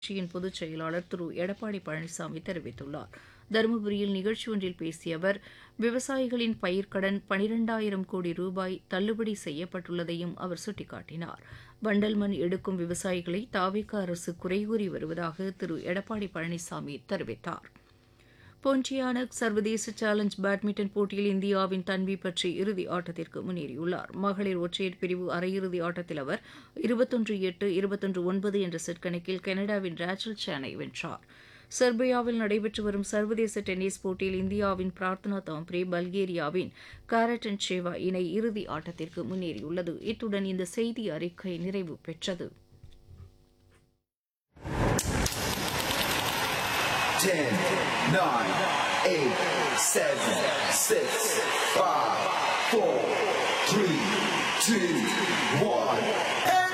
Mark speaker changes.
Speaker 1: கட்சியின் பொதுச் செயலாளர் திரு எடப்பாடி பழனிசாமி தெரிவித்துள்ளார் தருமபுரியில் நிகழ்ச்சி ஒன்றில் பேசிய அவர் விவசாயிகளின் பயிர்க்கடன் பனிரெண்டாயிரம் கோடி ரூபாய் தள்ளுபடி செய்யப்பட்டுள்ளதையும் அவர் சுட்டிக்காட்டினார் வண்டல் மண் எடுக்கும் விவசாயிகளை தாவிக அரசு குறைகூறி வருவதாக திரு எடப்பாடி பழனிசாமி தெரிவித்தார் பொன்டியானக் சர்வதேச சேலஞ்ச் பேட்மிண்டன் போட்டியில் இந்தியாவின் தன்வி பற்றி இறுதி ஆட்டத்திற்கு முன்னேறியுள்ளார் மகளிர் ஒற்றையர் பிரிவு அரையிறுதி ஆட்டத்தில் அவர் இருபத்தொன்று எட்டு இருபத்தொன்று ஒன்பது என்ற செட் கணக்கில் கனடாவின் ரேச்சல் சேனை வென்றார் செர்பியாவில் நடைபெற்று வரும் சர்வதேச டென்னிஸ் போட்டியில் இந்தியாவின் பிரார்த்தனா தாம்ப்ரே பல்கேரியாவின் காரட்டன் சேவா இணை இறுதி ஆட்டத்திற்கு முன்னேறியுள்ளது இத்துடன் இந்த செய்தி அறிக்கை நிறைவு பெற்றது
Speaker 2: 10, 9, 8, 7, 6, 5, 4, 3, 2, 1.